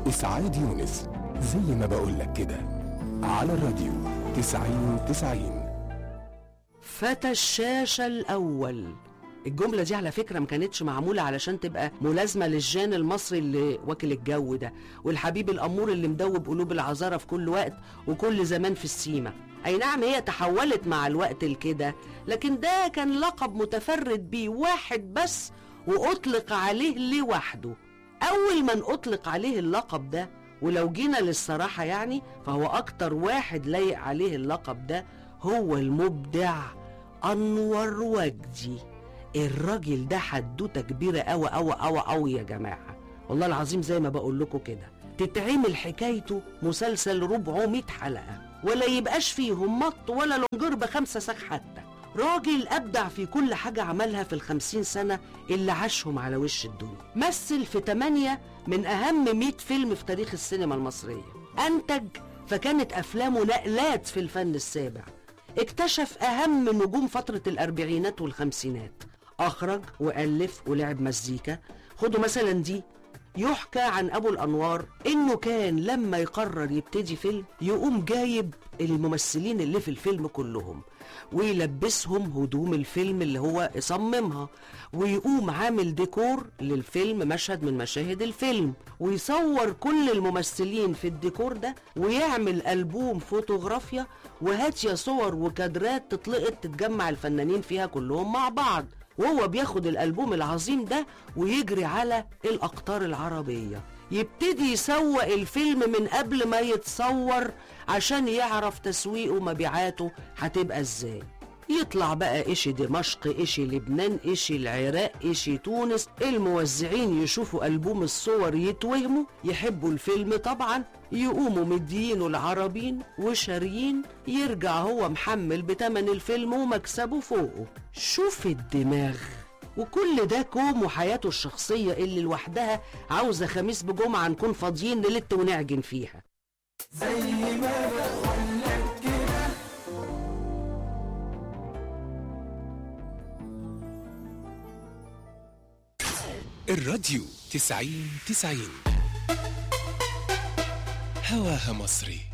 إسعاد يونس زي ما بقولك كده على الراديو تسعين تسعين فتى الشاشة الأول الجملة دي على فكرة ما كانتش معمولة علشان تبقى ملازمة للجان المصري اللي واكل الجو ده والحبيب الأمور اللي مدوب قلوب العذارى في كل وقت وكل زمان في السيمة أي نعم هي تحولت مع الوقت لكده لكن ده كان لقب متفرد بيه واحد بس وأطلق عليه لوحده أول من أطلق عليه اللقب ده ولو جينا للصراحة يعني فهو أكتر واحد لايق عليه اللقب ده هو المبدع أنور وجدي الراجل ده حدوته كبيرة أوي أوي أوي أوي يا جماعة والله العظيم زي ما بقول لكم كده تتعمل حكايته مسلسل 400 حلقة ولا يبقاش فيهم مط ولا لونجر بخمسة ساق حتى راجل أبدع في كل حاجة عملها في الخمسين سنة اللي عاشهم على وش الدنيا مثل في تمانية من أهم 100 فيلم في تاريخ السينما المصرية أنتج فكانت أفلامه نقلات في الفن السابع اكتشف أهم نجوم فترة الأربعينات والخمسينات أخرج وألف ولعب مزيكا خدوا مثلا دي يحكى عن أبو الأنوار إنه كان لما يقرر يبتدي فيلم يقوم جايب الممثلين اللي في الفيلم كلهم ويلبسهم هدوم الفيلم اللي هو يصممها ويقوم عامل ديكور للفيلم مشهد من مشاهد الفيلم ويصور كل الممثلين في الديكور ده ويعمل ألبوم فوتوغرافيا وهات يا صور وكادرات تطلقت تتجمع الفنانين فيها كلهم مع بعض وهو بياخد الألبوم العظيم ده ويجري على الأقطار العربية يبتدي يسوق الفيلم من قبل ما يتصور عشان يعرف تسويقه ومبيعاته هتبقى ازاي يطلع بقى إشي دمشق إشي لبنان إشي العراق إشي تونس الموزعين يشوفوا ألبوم الصور يتوهموا يحبوا الفيلم طبعا يقوموا مديينه العربين وشاريين يرجع هو محمل بتمن الفيلم ومكسبه فوقه شوف الدماغ وكل ده كوم وحياته الشخصية اللي لوحدها عاوزة خميس بجمعة نكون فاضيين نلت ونعجن فيها الراديو تسعين تسعين هواها مصري